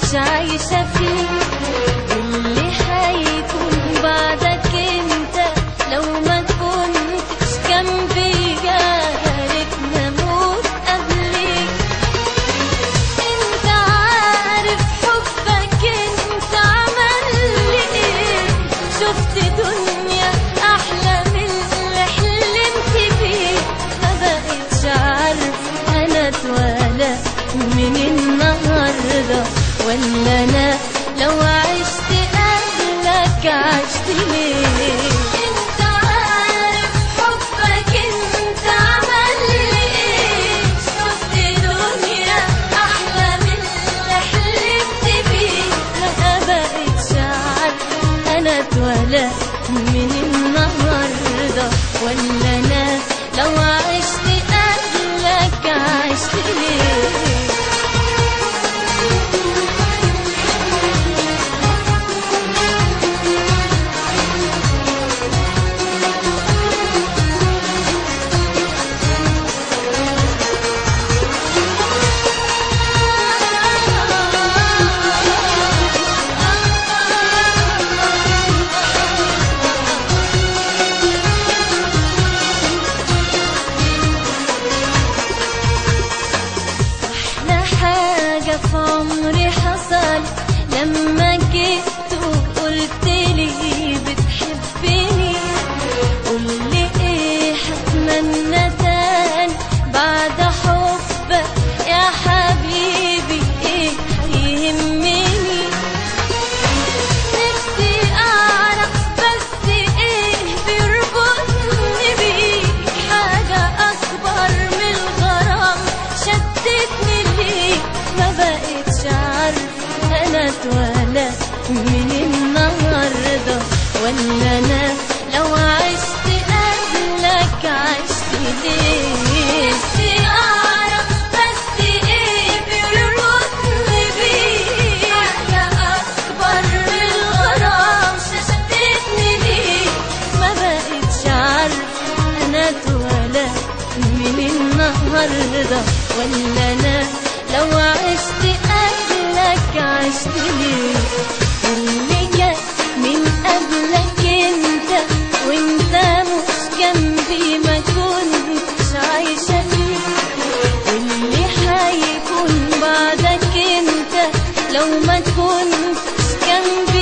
بقتش عايشة فيه واللي هيكون بعدك انت لو ما كنتش جنبي يا ريتني اموت قبليك انت عارف حبك انت عمل لي ايه شفت دنيا احلى من اللي حلمت بيه ما بقتش عارف انا اتولى من النهارده ولا انا لو عشت قبلك عشت ليه انت عارف حبك انت عمل لي ايه شفت دنيا احلى من اللي حلمت بيه ما بقتش عارف انا اتولى من النهارده ولا انا لو عشت قبلك عشت ليه أحلى حاجة في عمري حصل لما جيت وقلت لي بتحبني قولي ايه هتمنى تاني بعد حبك يا حبيبي ايه هيهمني نفسي اعرف بس ايه بيربطني بيك حاجة اكبر من الغرام شدتني ليك ما بقتش عارف انا اتولى من النهارده ولا انا لو عشت قبلك عشت ليه نفسي اعرف بس ايه بيربطني بيك حاجة اكبر من الغرام شدتني ليك ما بقتش عارف انا اتولى من النهارده ولا انا لو عشت قبلك عشت ليه اللي جاي من قبلك انت وانت مش جنبي ما كنتش عايشة فيه واللي هيكون بعدك انت لو ما كنتش جنبي